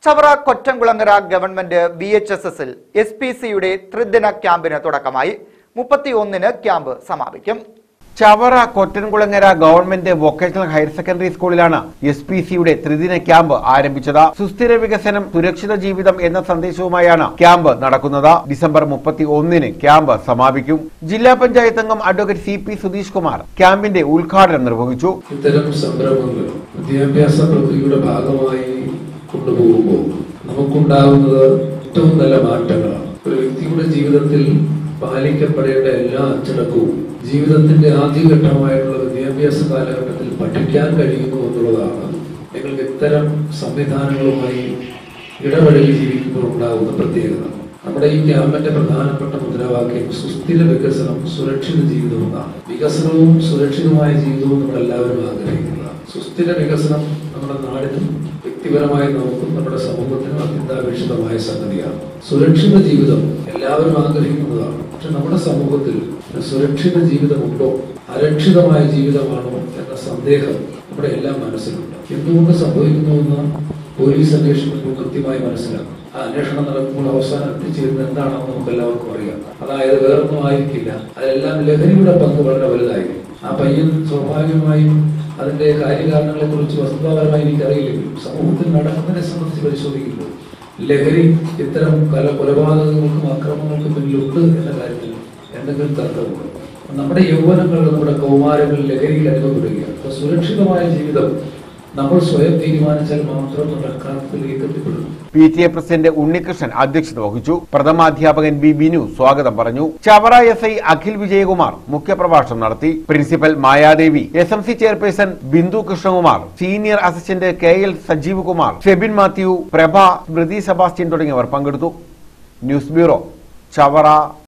Chavara Kottamkulangara government B H S എസിൽ S P സിയുടെ ത്രിദിന ക്യാമ്പിന് തുടക്കമായി മുപ്പത്തിയൊന്നിന് ക്യാമ്പ് സമാപിക്കും Chavara Kottankulangara government vocational higher secondary സ്കൂളിലാണ് എസ് പി സിയുടെ ത്രിദിന ക്യാമ്പ് ആരംഭിച്ചത് സുസ്ഥിര വികസനം സുരക്ഷിത ജീവിതം എന്ന സന്ദേശവുമായാണ് ക്യാമ്പ് നടക്കുന്നത് ഡിസംബർ മുപ്പത്തി ഒന്നിന് ക്യാമ്പ് സമാപിക്കും ജില്ലാ പഞ്ചായത്ത് അംഗം advocate C P Sudheesh Kumar ക്യാമ്പിന്റെ ഉദ്ഘാടനം നിർവഹിച്ചു ഇത്തരം സംരംഭങ്ങൾ വിദ്യാഭ്യാസ പ്രക്രിയയുടെ ഭാഗമായി കൊണ്ടുപോകുമ്പോൾ നമുക്കുണ്ടാകുന്നത് ഏറ്റവും നല്ല മാറ്റങ്ങളാണ് ഒരു വ്യക്തിയുടെ ജീവിതത്തിൽ പാലിക്കപ്പെടേണ്ട എല്ലാ അച്ചടക്കവും ജീവിതത്തിന്റെ ആദ്യഘട്ടമായിട്ടുള്ള വിദ്യാഭ്യാസ കാലഘട്ടത്തിൽ പഠിക്കാൻ കഴിയുന്നു എന്നുള്ളതാണ് നിങ്ങൾക്ക് ഇത്തരം സംവിധാനങ്ങളുമായി ഇടപഴകി ജീവിക്കുമ്പോൾ ഉണ്ടാകുന്ന പ്രത്യേകത നമ്മുടെ ഈ ക്യാമ്പിന്റെ പ്രധാനപ്പെട്ട മുദ്രാവാക്യം സുസ്ഥിര വികസനം സുരക്ഷിത ജീവിതം എന്നാണ് വികസനവും സുരക്ഷിതമായ ജീവിതവും നമ്മൾ എല്ലാവരും ആഗ്രഹിക്കുന്നതാണ് സുസ്ഥിര വികസനം നമ്മുടെ നാടിനും വ്യക്തിപരമായി നമുക്കും നമ്മുടെ സമൂഹത്തിനും അത്യന്താപേക്ഷിതമായ സംഗതിയാണ് സുരക്ഷിത ജീവിതം എല്ലാവരും ആഗ്രഹിക്കുന്നതാണ് പക്ഷെ നമ്മുടെ സമൂഹത്തിൽ ഒരു സുരക്ഷിത ജീവിതമുണ്ടോ അരക്ഷിതമായ ജീവിതമാണോ എന്ന സന്ദേഹം നമ്മുടെ എല്ലാ മനസ്സിലുണ്ട് എന്തുകൊണ്ട് സംഭവിക്കുന്നുവെന്ന് പോലീസ് അന്വേഷിക്കുമ്പോൾ കൃത്യമായി മനസ്സിലാക്കും ആ അന്വേഷണം നടക്കുമ്പോൾ അവസാനം എത്തിച്ചേരുന്നത് എന്താണെന്ന് നമുക്ക് എല്ലാവർക്കും അറിയാം അതായത് വേറൊന്നും ആയിരിക്കില്ല അതിലെല്ലാം ലഹരിയുടെ പങ്ക് വളരെ വലുതായിരിക്കും ആ പയ്യൻ സ്വാഭാവികമായും അതിന്റെ കാര്യകാരണങ്ങളെ കുറിച്ച് വസ്തുതാപരമായി എനിക്കറിയില്ലെങ്കിലും സമൂഹത്തിൽ നടക്കുന്നതിനെ സംബന്ധിച്ച് പരിശോധിക്കുമ്പോൾ ലഹരി ഇത്തരം കല കൊലപാതകങ്ങൾക്കും അക്രമങ്ങൾക്കും പിന്നിലുണ്ട് എന്ന കാര്യത്തിൽ എന്തെങ്കിലും തർക്കമുണ്ട് നമ്മുടെ യൗവനങ്ങളിൽ നമ്മുടെ കൗമാരങ്ങൾ ലഹരിയിൽ അനുഭവപ്പെടുകയാണ് അപ്പൊ സുരക്ഷിതമായ ജീവിതം നമ്മൾ സ്വയം തീരുമാനിച്ചാൽ മാത്രം നടക്കാത്തതിലേക്ക് എത്തിപ്പെടുന്നു P T A president Unnikrishnan അധ്യക്ഷത വഹിച്ചു പ്രഥമാധ്യാപകൻ ബി ബിനു സ്വാഗതം പറഞ്ഞു ചവറ എസ് ഐ അഖിൽ വിജയകുമാർ മുഖ്യപ്രഭാഷണം നടത്തി principal Mayadevi S M C chairperson Bindu Krishnakumar senior assistant K L Sajeev Kumar Febin Mathew Prabha Smriti Sebastian തുടങ്ങിയവർ പങ്കെടുത്തു ന്യൂസ് ബ്യൂറോ ചവറ